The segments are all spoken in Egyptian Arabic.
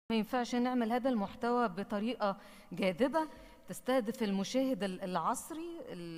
ما ينفعش نعمل هذا المحتوى بطريقة جاذبة تستهدف المشاهد ال- العصري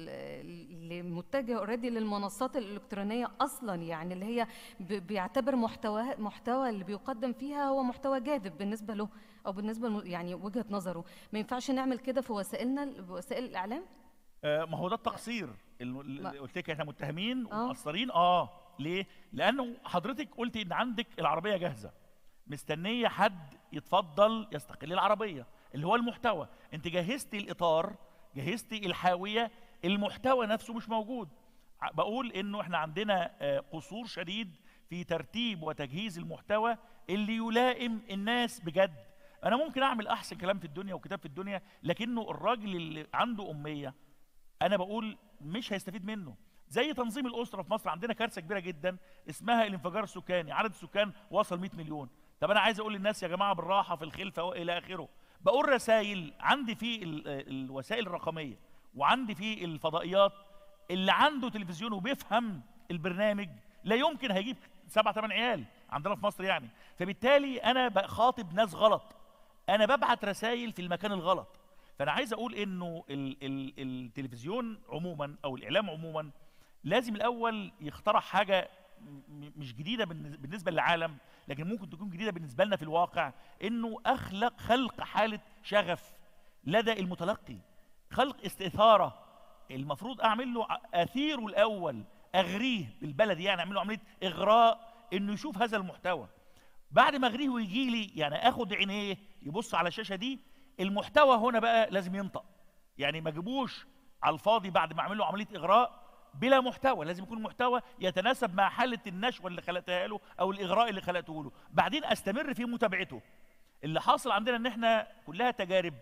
ال- اللي متجه اوريدي للمنصات الإلكترونية أصلا يعني اللي هي ب- بيعتبر محتوى محتوى اللي بيقدم فيها هو محتوى جاذب بالنسبة له أو بالنسبة لم- يعني وجهة نظره ما ينفعش نعمل كده في وسائلنا وسائل الإعلام آه، ما هو ده التقصير اللي ما- قلت لك احنا متهمين آه. ومقصرين اه ليه؟ لانه حضرتك قلت ان عندك العربيه جاهزه مستنيه حد يتفضل يستقل العربيه اللي هو المحتوى انت جهزتي الاطار جهزتي الحاويه المحتوى نفسه مش موجود ع- بقول انه احنا عندنا آه، قصور شديد في ترتيب وتجهيز المحتوى اللي يلائم الناس بجد انا ممكن اعمل احسن كلام في الدنيا وكتاب في الدنيا لكنه الراجل اللي عنده اميه انا بقول مش هيستفيد منه زي تنظيم الاسره في مصر عندنا كارثه كبيره جدا اسمها الانفجار السكاني عدد السكان وصل 100 مليون طب انا عايز اقول للناس يا جماعه بالراحه في الخلفه والى اخره بقول رسائل عندي في ال- الوسائل الرقميه وعندي في الفضائيات اللي عنده تلفزيون وبيفهم البرنامج لا يمكن هيجيب سبع ثمان عيال عندنا في مصر يعني فبالتالي انا بخاطب ناس غلط انا ببعت رسائل في المكان الغلط فانا عايز اقول انه ال ال التلفزيون عموما او الاعلام عموما لازم الاول يخترع حاجه م- مش جديده بالن- بالنسبه للعالم لكن ممكن تكون جديده بالنسبه لنا في الواقع انه اخلق خلق حاله شغف لدى المتلقي خلق استثاره المفروض اعمل له ع- اثيره الاول اغريه بالبلدي يعني اعمل له عمليه اغراء انه يشوف هذا المحتوى بعد ما اغريه ويجي لي يعني اخد عينيه يبص على الشاشه دي المحتوى هنا بقى لازم ينطق يعني ما اجيبوش على الفاضي بعد ما اعمل له عمليه اغراء بلا محتوى لازم يكون محتوى يتناسب مع حاله النشوه اللي خلقتها له او الاغراء اللي خلقته له بعدين استمر في متابعته اللي حاصل عندنا ان احنا كلها تجارب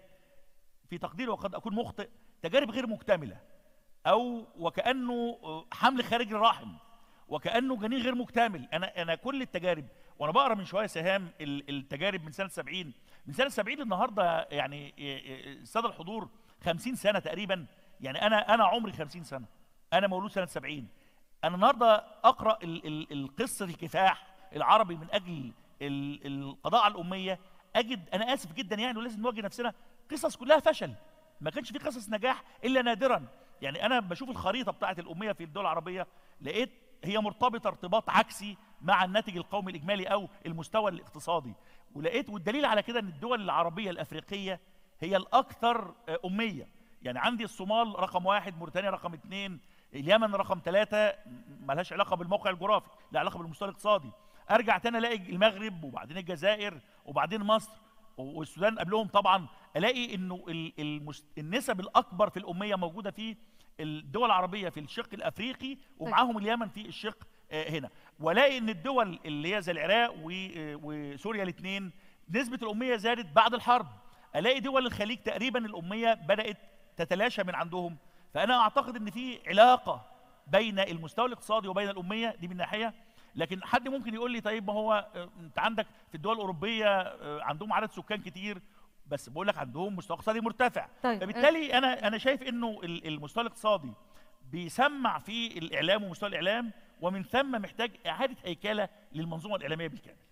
في تقديري وقد اكون مخطئ تجارب غير مكتمله او وكانه حمل خارج الرحم وكانه جنين غير مكتمل انا انا كل التجارب وانا بقرا من شويه سهام ال- التجارب من سنه 70 من سنه 70 النهارده يعني الساده الحضور 50 سنه تقريبا يعني انا انا عمري 50 سنه انا مولود سنه 70 انا النهارده اقرا ال- ال- القصه الكفاح العربي من اجل ال- القضاء على الاميه اجد انا اسف جدا يعني ولازم نواجه نفسنا قصص كلها فشل ما كانش في قصص نجاح الا نادرا يعني انا بشوف الخريطه بتاعه الاميه في الدول العربيه لقيت هي مرتبطه ارتباط عكسي مع الناتج القومي الاجمالي او المستوى الاقتصادي ولقيت والدليل على كده ان الدول العربيه الافريقيه هي الاكثر آه، اميه يعني عندي الصومال رقم واحد موريتانيا رقم اثنين اليمن رقم ثلاثة ملهاش علاقة بالموقع الجغرافي لا علاقة بالمستوى الاقتصادي ارجع تاني الاقي المغرب وبعدين الجزائر وبعدين مصر والسودان قبلهم طبعا الاقي انه ال- المس- النسب الاكبر في الاميه موجوده في الدول العربيه في الشق الافريقي ومعاهم اليمن في الشق آه، هنا والاقي ان الدول اللي هي زي العراق و- آه، وسوريا الاثنين نسبه الاميه زادت بعد الحرب الاقي دول الخليج تقريبا الاميه بدات تتلاشى من عندهم فانا اعتقد ان في علاقه بين المستوى الاقتصادي وبين الاميه دي من ناحيه لكن حد ممكن يقول لي طيب ما هو آه، انت عندك في الدول الاوروبيه آه، عندهم عدد سكان كتير بس بقول لك عندهم مستوى اقتصادي مرتفع طيب، فبالتالي انا انا شايف انه ال- المستوى الاقتصادي بيسمع في الاعلام ومستوى الاعلام ومن ثم محتاج اعاده هيكله للمنظومه الاعلاميه بالكامل